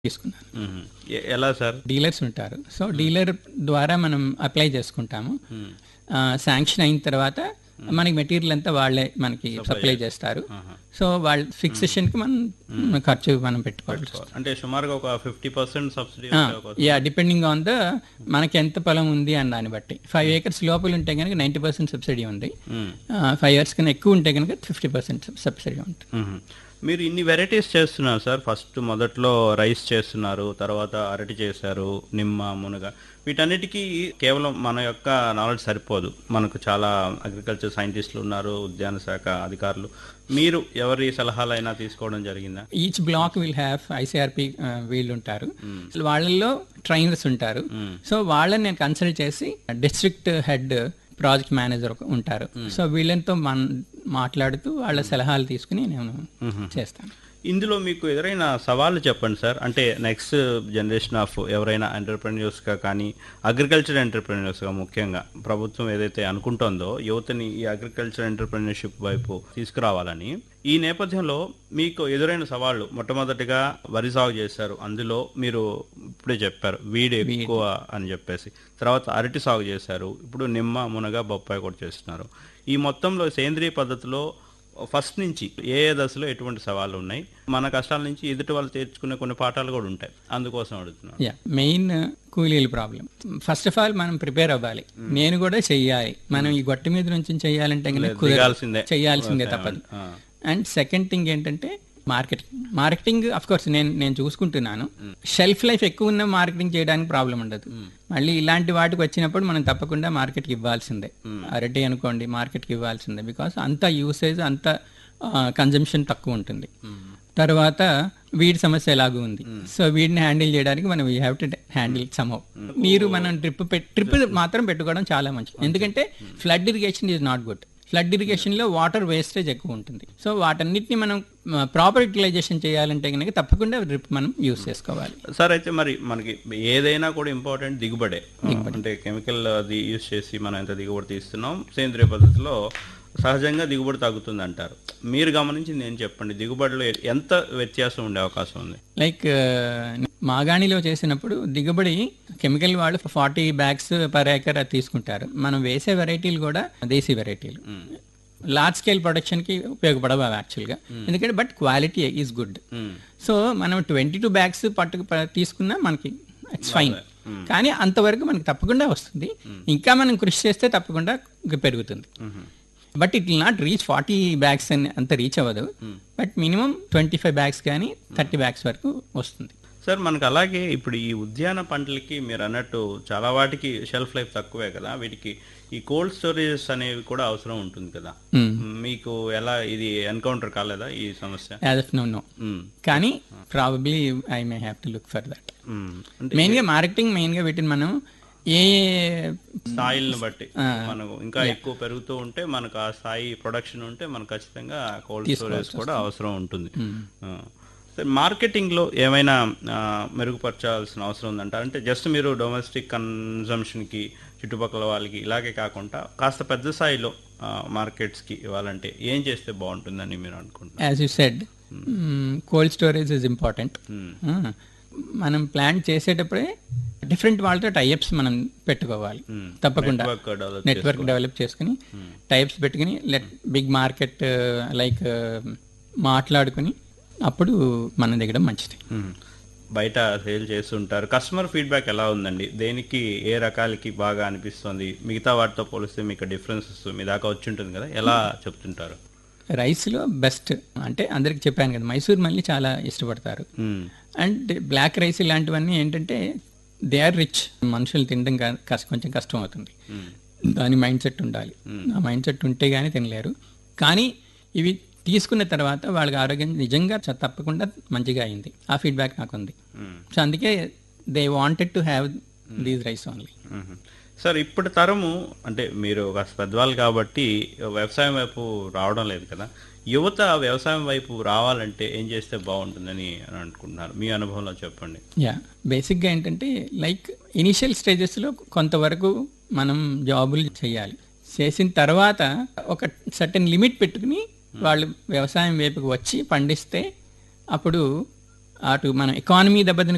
తీసుకున్నాను మ్మ్. ఎ- ఎలా సార్ డీలర్స్ ఉంటారు సో డీలర్ ద్వారా మనం అప్లై చేసుకుంటాము శాంక్షన్ అయిన తర్వాత మనకి మెటీరియల్ అంతా వాళ్ళే మనకి సప్లై చేస్తారు సో వాళ్ళ ఫిక్సేషన్కి మనం ఖర్చు మనం పెట్టుకోవాలి అంటే సుమారుగా ఒక fifty percent subsidy yeah depending on the మనకి ఎంత పొలం ఉంది అని దాన్ని బట్టి ఫైవ్ ఏకర్స్ లోపల ఉంటే కనుక నైంటీ పర్సెంట్ సబ్సిడీ ఉంది ఫైవ్ ఇయర్స్ కన్నా ఎక్కువ ఉంటే కనుక ఫిఫ్టీ పర్సెంట్ సబ్సిడీ ఉంటుంది మీరు ఇన్ని వెరైటీస్ చేస్తున్నారు సార్ ఫస్ట్ మొదట్లో రైస్ చేస్తున్నారు తర్వాత అరటి చేశారు నిమ్మ మునగ వీటన్నిటికీ కేవలం మన యొక్క నాలెడ్జ్ సరిపోదు మనకు చాలా అగ్రికల్చర్ సైంటిస్టులు ఉన్నారు ఉద్యాన శాఖ అధికారులు మీరు ఎవరి సలహాలైనా తీసుకోవడం జరిగిందా each block will have ICRP వీళ్ళు ఉంటారు వాళ్ళల్లో ట్రైనర్స్ ఉంటారు సో వాళ్ళని నేను కన్సల్ట్ చేసి డిస్ట్రిక్ట్ హెడ్ ప్రాజెక్ట్ మేనేజర్ ఉంటారు సో వీళ్ళతో మన మాట్లాడుతూ వాళ్ళ సలహాలు తీసుకుని నేను చేస్తాను ఇందులో మీకు ఎదురైన సవాళ్ళు చెప్పండి సార్ అంటే నెక్స్ట్ జనరేషన్ ఆఫ్ ఎవరైనా ఎంటర్ప్రెన్యూర్స్గా కానీ అగ్రికల్చర్ ఎంటర్ప్రెన్యూర్స్గా ముఖ్యంగా ప్రభుత్వం ఏదైతే అనుకుంటోందో యువతని ఈ అగ్రికల్చర్ ఎంటర్ప్రెన్యూర్షిప్ వైపు తీసుకురావాలని ఈ నేపథ్యంలో మీకు ఎదురైన సవాళ్ళు మొట్టమొదటిగా వరి సాగు చేశారు అందులో మీరు ఇప్పుడే చెప్పారు వీడి ఎక్కువ అని చెప్పేసి తర్వాత అరటి సాగు చేశారు ఇప్పుడు నిమ్మ మునగ బొప్పాయి కూడా చేస్తున్నారు ఈ మొత్తంలో సేంద్రియ పద్ధతిలో ఫస్ట్ నుంచి ఏ ఏ దశలో ఎటువంటి సవాళ్ళు ఉన్నాయి మన కష్టాల నుంచి ఎదుటి వాళ్ళు తీర్చుకునే కొన్ని పాఠాలు కూడా ఉంటాయి అందుకోసం అడుగుతున్నాను యా మెయిన్ కూలీల ప్రాబ్లం ఫస్ట్ ఆఫ్ ఆల్ మనం ప్రిపేర్ అవ్వాలి నేను కూడా చెయ్యాలి మనం ఈ గొట్ట మీద నుంచి చెయ్యాలంటే కనుక కుదరదు. దిగాల్సిందే. చెయ్యాల్సిందే తప్పదు ఆ. అండ్ సెకండ్ థింగ్ ఏంటంటే మార్కెటింగ్ మార్కెటింగ్ అఫ్ కోర్స్ నేను నేను చూసుకుంటున్నాను షెల్ఫ్ లైఫ్ ఎక్కువ ఉన్న మార్కెటింగ్ చేయడానికి ప్రాబ్లం ఉండదు మళ్ళీ ఇలాంటి వాటికి వచ్చినప్పుడు మనం తప్పకుండా మార్కెట్కి ఇవ్వాల్సిందే అరటి అనుకోండి మార్కెట్కి ఇవ్వాల్సిందే బికాస్ అంత యూసేజ్ అంత కన్జంప్షన్ తక్కువ ఉంటుంది తర్వాత వీడి సమస్య ఎలాగూ ఉంది సో వీడిని హ్యాండిల్ చేయడానికి మనం we have to handle some నీరు మనం డ్రిప్ ట్రిప్ మాత్రం పెట్టుకోవడం చాలా మంచిది ఎందుకంటే flood irrigation is not good flood irrigation లో వాటర్ వేస్టేజ్ ఎక్కువ ఉంటుంది సో వాటన్నిటిని మనం ప్రాపర్ యూటిలైజేషన్ చేయాలంటే కనుక తప్పకుండా డ్రిప్ మనం యూస్ చేసుకోవాలి సార్ అయితే మరి మనకి ఏదైనా కూడా ఇంపార్టెంట్ దిగుబడే అంటే కెమికల్ అది యూజ్ చేసి మనం ఎంత దిగుబడి తీస్తున్నాం సేంద్రియ పద్ధతిలో సహజంగా దిగుబడి తగ్గుతుంది అంటారు మీరు గమనించింది ఏం చెప్పండి దిగుబడిలో ఎంత వ్యత్యాసం ఉండే అవకాశం ఉంది లైక్ మాగాణిలో చేసినప్పుడు దిగుబడి కెమికల్ వాళ్ళు ఫార్టీ బ్యాగ్స్ పర్ ఏకర్ అది తీసుకుంటారు మనం వేసే వెరైటీలు కూడా దేశీ వెరైటీలు లార్జ్ స్కేల్ ప్రొడక్షన్ కి ఉపయోగపడవు అవి యాక్చువల్గా ఎందుకంటే but quality is good so మనం ట్వంటీ టూ బ్యాగ్స్ పట్టు ప- తీసుకున్నా మనకి ఇట్స్ ఫైన్ కానీ అంతవరకు మనకి తప్పకుండా వస్తుంది ఇంకా మనం కృషి చేస్తే తప్పకుండా ఇంకా పెరుగుతుంది but it will not reach forty bags అని అంత రీచ్ అవ్వదు but minimum twenty five bags కానీ థర్టీ బ్యాగ్స్ వరకు వస్తుంది సార్ మనకు అలాగే ఇప్పుడు ఈ ఉద్యాన పంటలకి మీరు అన్నట్టు చాలా వాటికి షెల్ఫ్ లైఫ్ తక్కువే కదా వీటికి ఈ కోల్డ్ స్టోరేజెస్ అనేవి కూడా అవసరం ఉంటుంది కదా మీకు ఎలా ఇది ఎన్కౌంటర్ కాలేదా ఈ సమస్య as of no no hmm. కానీ probably I may have to look for that hmm. అంటే మెయిన్గా మార్కెటింగ్ మెయిన్గా వీటిని మనం ఏ స్థాయిలను బట్టి మనకు ఇంకా ఎక్కువ పెరుగుతూ ఉంటే మనకు ఆ స్థాయి ప్రొడక్షన్ ఉంటే మనకు ఖచ్చితంగా కోల్డ్ స్టోరేజ్ కూడా అవసరం ఉంటుంది ఆ. సరే మార్కెటింగ్ లో ఏమైనా ఆ, మెరుగుపరచాల్సిన అవసరం ఉందంట అంటే జస్ట్ మీరు డొమెస్టిక్ కన్జంప్షన్ కి చుట్టుపక్కల వాళ్ళకి ఇలాగే కాకుండా కాస్త పెద్ద స్థాయిలో మార్కెట్స్ కి ఇవ్వాలంటే ఏం చేస్తే బాగుంటుందని మీరు అనుకుంటున్నారు as you said cold storage is important మనం ప్లాన్ చేసేటప్పుడే డిఫరెంట్ వాళ్ళతో టైప్స్ మనం పెట్టుకోవాలి తప్పకుండా Network develop నెట్వర్క్ డెవలప్ చేసుకుని టైప్స్ పెట్టుకుని లెట్ బిగ్ మార్కెట్ లైక్ మాట్లాడుకుని అప్పుడు మనం దిగడం మంచిది మ్మ్. బయట సేల్ చేస్తుంటారు కస్టమర్ ఫీడ్బ్యాక్ ఎలా ఉందండి దేనికి ఏ రకాలకి బాగా అనిపిస్తుంది మిగతా వాటితో పోలిస్తే మీకు డిఫరెన్సెస్ మీ దాకా వచ్చి ఉంటుంది కదా ఎలా చెప్తుంటారు రైస్లో బెస్ట్ అంటే అందరికి చెప్పాను కదా మైసూర్ మళ్ళీ చాలా ఇష్టపడతారు మ్మ్. అండ్ బ్లాక్ రైస్ ఇలాంటివన్నీ ఏంటంటే దే ఆర్ రిచ్ మనుషులు తినడం కా- కష్ట కొంచెం కష్టం అవుతుంది దాని మైండ్ సెట్ ఉండాలి ఆ మైండ్ సెట్ ఉంటే కానీ తినలేరు కానీ ఇవి తీసుకున్న తర్వాత వాళ్ళకి ఆరోగ్యం నిజంగా చ- తప్పకుండా మంచిగా అయింది ఆ ఫీడ్బ్యాక్ నాకు ఉంది మ్మ్. సో అందుకే they wanted to have these rice only hmm. Sir ఇప్పటి తరము అంటే మీరు ఒక పెద్దవాళ్ళు కాబట్టి వ్యవసాయం వైపు రావడం లేదు కదా యువత వ్యవసాయం వైపు రావాలంటే ఏం చేస్తే బాగుంటుందని అని అనుకుంటున్నారు మీ అనుభవంలో చెప్పండి యా బేసిక్గా ఏంటంటే లైక్ ఇనిషియల్ స్టేజెస్లో కొంతవరకు మనం జాబులు చేయాలి చేసిన తర్వాత ఒక సర్టన్ లిమిట్ పెట్టుకుని వాళ్ళు వ్యవసాయం వైపుకి వచ్చి పండిస్తే అప్పుడు అటు మన ఎకానమీ దెబ్బతిని